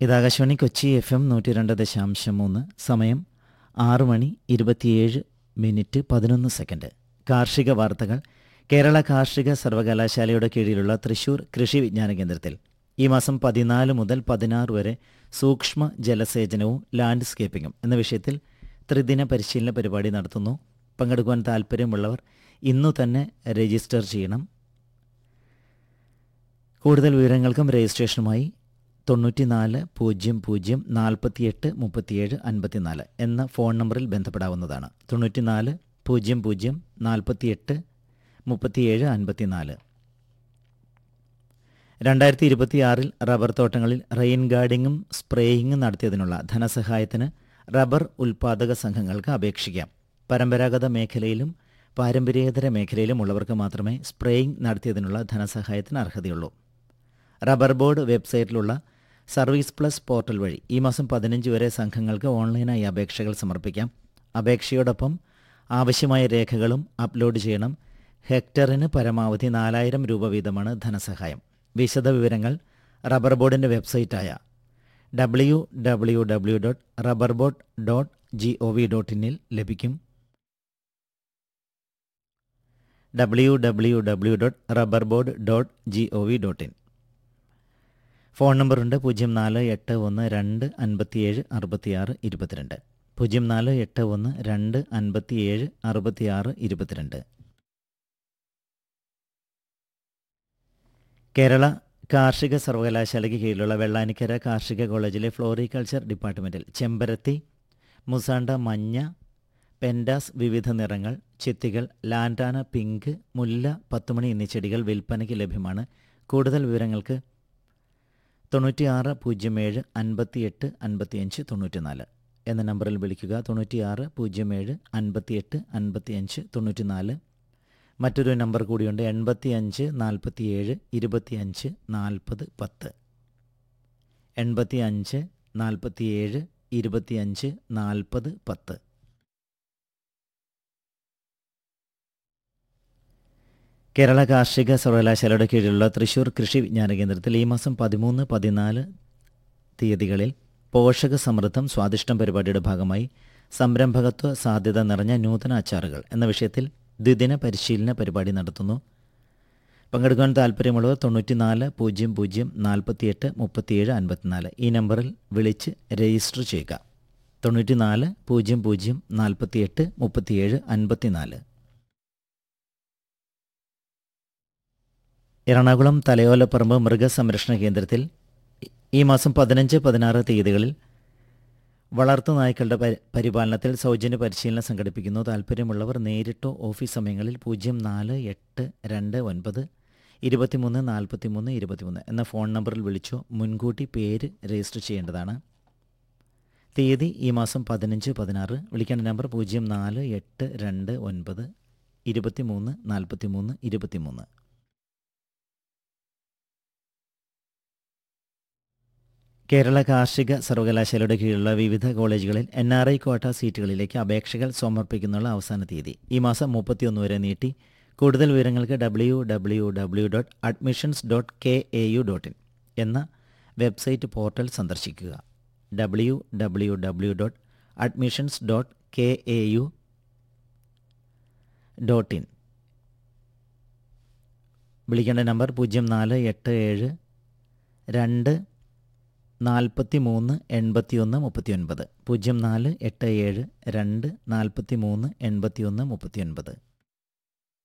ഇത് Akashvani Kochi F M നൂറ്റി രണ്ട് ദശാംശം മൂന്ന് സമയം ആറ് മണി ഇരുപത്തിയേഴ് മിനിറ്റ് പതിനൊന്ന് സെക്കൻഡ് കാർഷിക വാർത്തകൾ കേരള കാർഷിക സർവകലാശാലയുടെ കീഴിലുള്ള തൃശൂർ കൃഷി വിജ്ഞാന കേന്ദ്രത്തിൽ ഈ മാസം പതിനാല് മുതൽ പതിനാറ് വരെ സൂക്ഷ്മ ജലസേചനവും ലാൻഡ്സ്കേപ്പിംഗും എന്ന വിഷയത്തിൽ ത്രിദിന പരിശീലന പരിപാടി നടത്തുന്നു പങ്കെടുക്കുവാൻ താൽപ്പര്യമുള്ളവർ ഇന്നു തന്നെ രജിസ്റ്റർ ചെയ്യണം കൂടുതൽ വിവരങ്ങൾക്കും രജിസ്ട്രേഷനുമായി തൊണ്ണൂറ്റിനാല് പൂജ്യം പൂജ്യം നാൽപ്പത്തിയെട്ട് മുപ്പത്തിയേഴ് അൻപത്തിനാല് എന്ന ഫോൺ നമ്പറിൽ ബന്ധപ്പെടാവുന്നതാണ് തൊണ്ണൂറ്റിനാല് പൂജ്യം പൂജ്യം നാൽപ്പത്തിയെട്ട് മുപ്പത്തിയേഴ് അൻപത്തിനാല് രണ്ടായിരത്തി ഇരുപത്തിയാറിൽ റബ്ബർ തോട്ടങ്ങളിൽ റെയിൻ ഗാർഡിങ്ങും സ്പ്രേയിങ്ങും നടത്തിയതിനുള്ള ധനസഹായത്തിന് റബ്ബർ ഉൽപ്പാദക സംഘങ്ങൾക്ക് അപേക്ഷിക്കാം പരമ്പരാഗത മേഖലയിലും പാരമ്പര്യേതര മേഖലയിലും ഉള്ളവർക്ക് മാത്രമേ സ്പ്രേയിങ് നടത്തിയതിനുള്ള ധനസഹായത്തിന് അർഹതയുള്ളൂ റബ്ബർ ബോർഡ് വെബ്സൈറ്റിലുള്ള സർവീസ് പ്ലസ് പോർട്ടൽ വഴി ഈ മാസം പതിനഞ്ച് വരെ സംഘങ്ങൾക്ക് ഓൺലൈനായി അപേക്ഷകൾ സമർപ്പിക്കാം അപേക്ഷയോടൊപ്പം ആവശ്യമായ രേഖകളും അപ്ലോഡ് ചെയ്യണം ഹെക്ടറിന് പരമാവധി നാലായിരം രൂപ വീതമാണ് ധനസഹായം വിശദ വിവരങ്ങൾ റബ്ബർ ബോർഡിൻ്റെ വെബ്സൈറ്റായ W W W dot rubber board dot G O V dot ഇന്നിൽ ലഭിക്കും W W W dot rubber board dot G O V dot in phone നമ്പറുണ്ട് പൂജ്യം നാല് എട്ട് ഒന്ന് രണ്ട് അൻപത്തിയേഴ് അറുപത്തിയാറ് ഇരുപത്തിരണ്ട് പൂജ്യം നാല് എട്ട് ഒന്ന് രണ്ട് അൻപത്തിയേഴ് അറുപത്തിയാറ് ഇരുപത്തിരണ്ട് കേരള കാർഷിക സർവകലാശാലയ്ക്ക് കീഴിലുള്ള വെള്ളാനിക്കര കാർഷിക കോളേജിലെ ഫ്ലോറികൾച്ചർ ഡിപ്പാർട്ട്മെൻറ്റിൽ ചെമ്പരത്തി മുസാണ്ട മഞ്ഞ പെൻഡാസ് വിവിധ നിറങ്ങൾ ചിത്തികൾ ലാൻഡാന പിങ്ക് മുല്ല പത്തുമണി എന്നീ ചെടികൾ വിൽപ്പനയ്ക്ക് ലഭ്യമാണ് കൂടുതൽ വിവരങ്ങൾക്ക് തൊണ്ണൂറ്റിയാറ് പൂജ്യം ഏഴ് അൻപത്തിയെട്ട് അൻപത്തിയഞ്ച് തൊണ്ണൂറ്റിനാല് എന്ന നമ്പറിൽ വിളിക്കുക തൊണ്ണൂറ്റിയാറ് പൂജ്യം ഏഴ് അൻപത്തിയെട്ട് അൻപത്തിയഞ്ച് തൊണ്ണൂറ്റിനാല് മറ്റൊരു നമ്പർ കൂടിയുണ്ട് എൺപത്തി അഞ്ച് നാൽപ്പത്തിയേഴ് ഇരുപത്തിയഞ്ച് നാൽപ്പത് പത്ത് എൺപത്തി അഞ്ച് നാൽപ്പത്തിയേഴ് ഇരുപത്തിയഞ്ച് നാൽപ്പത് പത്ത് കേരള കാർഷിക സർവകലാശാലയുടെ കീഴിലുള്ള തൃശൂർ കൃഷി വിജ്ഞാന കേന്ദ്രത്തിൽ ഈ മാസം പതിമൂന്ന് പതിനാല് തീയതികളിൽ പോഷക സമൃദ്ധം സ്വാദിഷ്ടം പരിപാടിയുടെ ഭാഗമായി സംരംഭകത്വ സാധ്യത നിറഞ്ഞ നൂതന അച്ചാറുകൾ എന്ന വിഷയത്തിൽ ദ്വിദിന പരിശീലന പരിപാടി നടത്തുന്നു പങ്കെടുക്കാൻ താല്പര്യമുള്ളവർ തൊണ്ണൂറ്റിനാല് പൂജ്യം പൂജ്യം നാൽപ്പത്തിയെട്ട് മുപ്പത്തിയേഴ് അൻപത്തിനാല് ഈ നമ്പറിൽ വിളിച്ച് രജിസ്റ്റർ ചെയ്യുക തൊണ്ണൂറ്റിനാല് പൂജ്യം പൂജ്യം നാൽപ്പത്തിയെട്ട് മുപ്പത്തിയേഴ് അൻപത്തിനാല് എറണാകുളം തലയോലപ്പറമ്പ് മൃഗസംരക്ഷണ കേന്ദ്രത്തിൽ ഈ മാസം പതിനഞ്ച് പതിനാറ് തീയതികളിൽ വളർത്തു നായ്ക്കളുടെ പരി പരിപാലനത്തിൽ സൗജന്യ പരിശീലനം സംഘടിപ്പിക്കുന്നു താല്പര്യമുള്ളവർ നേരിട്ടോ ഓഫീസ് സമയങ്ങളിൽ പൂജ്യം നാല് എട്ട് രണ്ട് ഒൻപത് ഇരുപത്തിമൂന്ന് നാൽപ്പത്തിമൂന്ന് ഇരുപത്തിമൂന്ന് എന്ന ഫോൺ നമ്പറിൽ വിളിച്ചോ മുൻകൂട്ടി പേര് രജിസ്റ്റർ ചെയ്യേണ്ടതാണ് തീയതി ഈ മാസം പതിനഞ്ച് പതിനാറ് വിളിക്കേണ്ട നമ്പർ പൂജ്യം നാല് എട്ട് രണ്ട് ഒൻപത് ഇരുപത്തിമൂന്ന് നാൽപ്പത്തിമൂന്ന് ഇരുപത്തിമൂന്ന് കേരള കാർഷിക സർവകലാശാലയുടെ കീഴിലുള്ള വിവിധ കോളേജുകളിൽ എൻ ആർ ഐ കോട്ട സീറ്റുകളിലേക്ക് അപേക്ഷകൾ സമർപ്പിക്കുന്നുള്ള അവസാന തീയതി ഈ മാസം മുപ്പത്തിയൊന്ന് വരെ നീട്ടി കൂടുതൽ വിവരങ്ങൾക്ക് W W W dot admissions dot K A U dot in എന്ന വെബ്സൈറ്റ് പോർട്ടൽ സന്ദർശിക്കുക W W W dot admissions dot K A U dot in വിളിക്കേണ്ട നമ്പർ പൂജ്യം നാല് എട്ട് ഏഴ് രണ്ട് നാൽപ്പത്തി മൂന്ന് എൺപത്തിയൊന്ന് മുപ്പത്തിയൊൻപത് പൂജ്യം നാല് എട്ട് ഏഴ് രണ്ട് നാൽപ്പത്തി മൂന്ന് എൺപത്തിയൊന്ന് മുപ്പത്തിയൊൻപത്